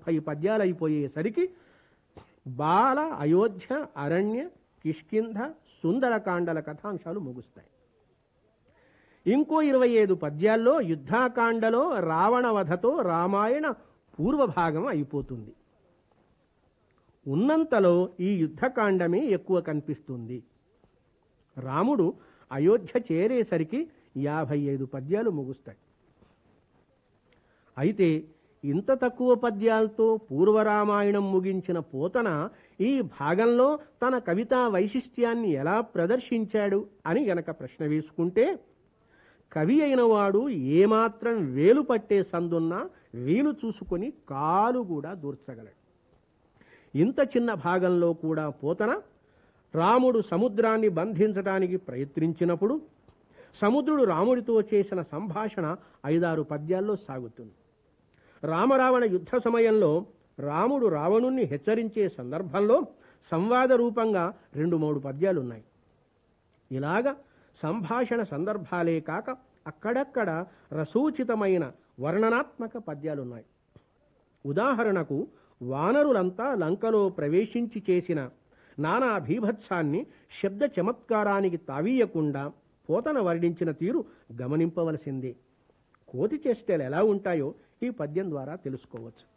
ముప్పై పద్యాలు అయిపోయేసరికి బాల అయోధ్య అరణ్య కిష్కింధ సుందరకాండల కథాంశాలు ముగుస్తాయి ఇంకో ఇరవై ఐదు పద్యాల్లో యుద్ధాకాండలో రావణ వధతో రామాయణ పూర్వభాగం అయిపోతుంది ఉన్నంతలో ఈ యుద్ధకాండమే ఎక్కువ కనిపిస్తుంది రాముడు అయోధ్య చేరేసరికి యాభై ఐదు పద్యాలు ముగుస్తాయి అయితే ఇంత తక్కువ పద్యాలతో పూర్వరామాయణం ముగించిన పోతన ఈ భాగంలో తన కవితా వైశిష్ట్యాన్ని ఎలా ప్రదర్శించాడు అని గనక ప్రశ్న వేసుకుంటే కవి అయిన వాడు ఏమాత్రం వేలు పట్టే సందున్నా వీలు చూసుకొని కాలు కూడా దూర్చగలడు ఇంత చిన్న భాగంలో కూడా పోతన రాముడు సముద్రాన్ని బంధించడానికి ప్రయత్నించినప్పుడు సముద్రుడు రాముడితో చేసిన సంభాషణ ఐదారు పద్యాల్లో సాగుతుంది రామరావణ యుద్ధ సమయంలో రాముడు రావణుణ్ణి హెచ్చరించే సందర్భంలో సంవాద రూపంగా రెండు మూడు పద్యాలున్నాయి ఇలాగా సంభాషణ సందర్భాలే కాక అక్కడక్కడ రసూచితమైన వర్ణనాత్మక పద్యాలున్నాయి ఉదాహరణకు వానరులంతా లంకలో ప్రవేశించి చేసిన నానా భీభత్సాన్ని శబ్ద చమత్కారానికి తావీయకుండా పోతన వర్ణించిన తీరు గమనింపవలసిందే కోతి చేష్టలు ఎలా ఉంటాయో ఈ పద్యం ద్వారా తెలుసుకోవచ్చు